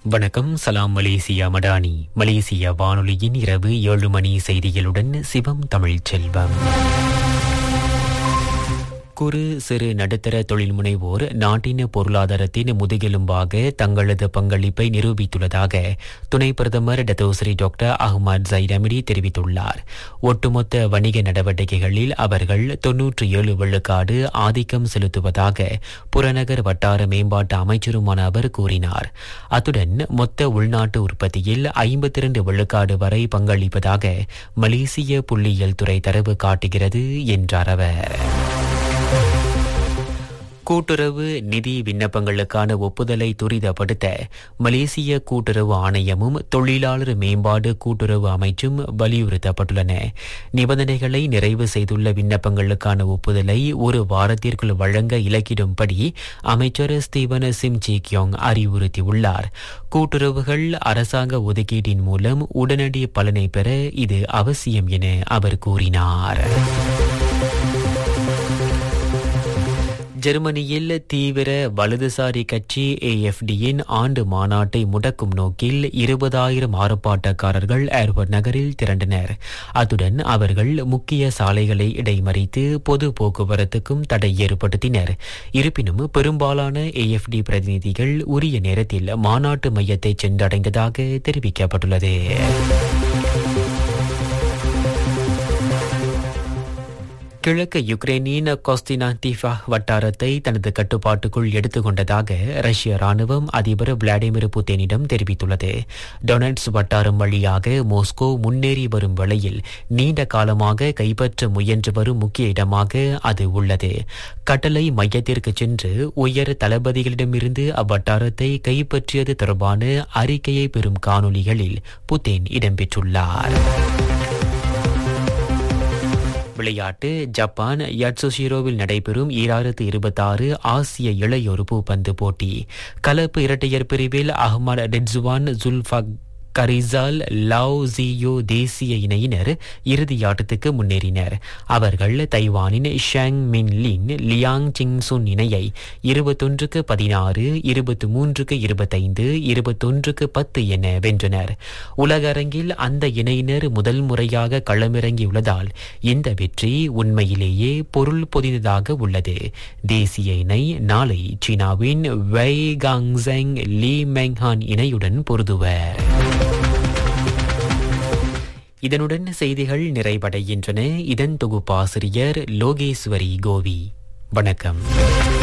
வணக்கம் சலாம் Malaysia Madani Malaysia வானொலியின் இரவு ஏழு மணி செய்திகளுடன் சிவம் தமிழ் செல்வம் குறு சிறு நடுத்தர தொழில் முனைவோர் நாட்டின் பொருளாதாரத்தின் முதுகெலும்பாக தங்களது பங்களிப்பை நிரூபித்துள்ளதாக துணை பிரதமர் டத்தோஸ்ரீ டாக்டர் அஹ்மத் ஜைரமிடி தெரிவித்துள்ளார் ஒட்டுமொத்த வணிக நடவடிக்கைகளில் அவர்கள் தொன்னூற்றி ஏழு விழுக்காடு ஆதிக்கம் செலுத்துவதாக புறநகர் வட்டார மேம்பாட்டு அமைச்சருமான அவர் கூறினார் அத்துடன் மொத்த உள்நாட்டு உற்பத்தியில் ஐம்பத்தி இரண்டு விழுக்காடு வரை பங்களிப்பதாக மலேசிய புள்ளியியல் துறை தரவு காட்டுகிறது என்றார் அவர் கூட்டுறவு நிதி விண்ணப்பங்களுக்கான ஒப்புதலை துரிதப்படுத்த மலேசிய கூட்டுறவு ஆணையமும் தொழிலாளர் மேம்பாடு கூட்டுறவு அமைச்சும் வலியுறுத்தப்பட்டுள்ளன நிபந்தனைகளை நிறைவு செய்துள்ள விண்ணப்பங்களுக்கான ஒப்புதலை ஒரு வாரத்திற்குள் வழங்க இலக்கிடும்படி அமைச்சர் ஸ்டீவன் சிம் கியோங் அறிவுறுத்தியுள்ளார் கூட்டுறவுகள் அரசாங்க ஒதுக்கீட்டின் மூலம் உடனடி பலனை பெற இது அவசியம் என அவர் கூறினார் ஜெர்மனியில் தீவிர வலதுசாரி கட்சி ஏஎஃப்டியின் ஆண்டு மாநாட்டை முடக்கும் நோக்கில் இருபதாயிரம் ஆர்ப்பாட்டக்காரர்கள் ஏர்போர்ட் நகரில் திரண்டனர் அத்துடன் அவர்கள் முக்கிய சாலைகளை இடைமறித்து பொது போக்குவரத்துக்கும் தடை ஏற்படுத்தினர் இருப்பினும் பெரும்பாலான ஏஎஃப்டி பிரதிநிதிகள் உரிய நேரத்தில் மாநாட்டு மையத்தை சென்றடைந்ததாக தெரிவிக்கப்பட்டுள்ளது கிழக்கு யுக்ரைனின் கொஸ்தினாந்திஃபா வட்டாரத்தை தனது கட்டுப்பாட்டுக்குள் எடுத்துக்கொண்டதாக ரஷ்ய ராணுவம் அதிபர் விளாடிமிர் புட்டினிடம் தெரிவித்துள்ளது டொனட்ஸ் வட்டாரம் வழியாக மாஸ்கோ முன்னேறி வரும் வேளையில் நீண்ட காலமாக கைப்பற்ற முயன்று வரும் முக்கிய இடமாக அது உள்ளது கட்டளை மையத்திற்கு சென்று உயர் தளபதிகளிடமிருந்து அவ்வட்டாரத்தை கைப்பற்றியது தொடர்பான அறிக்கையை பெறும் காணொலிகளில் புத்தேன் இடம்பெற்றுள்ளார் விளையாட்டு ஜப்பான் யட்சுஷிரோவில் நடைபெறும் ஈராயிரத்து இருபத்தாறு ஆசிய இளையோர் பூப்பந்து போட்டி கலப்பு இரட்டையர் பிரிவில் அஹ்மத் டெட்சுவான் ஜுல்ஃபக் கரிசால் லாவ் ஜியோ தேசிய இணையினர் இறுதியாட்டத்துக்கு முன்னேறினர் அவர்கள் தைவானின் ஷாங் மின் லின் லியாங் சிங்சுன் இணையை இருபத்தொன்றுக்கு பதினாறு இருபத்தி மூன்றுக்கு இருபத்தைந்து இருபத்தொன்றுக்கு பத்து என வென்றனர் உலக அரங்கில் அந்த இணையினர் முதல் முறையாக களமிறங்கியுள்ளதால் இந்த வெற்றி உண்மையிலேயே பொருள் பொதிந்ததாக உள்ளது தேசிய இணை நாளை சீனாவின் வெய் காங்செங் லீ மெங்ஹான் இணையுடன் பொருதுவர் இதனுடன் செய்திகள் நிறைவடைகின்றன இதன் தொகுப்பாசிரியர் லோகேஸ்வரி கோவி வணக்கம்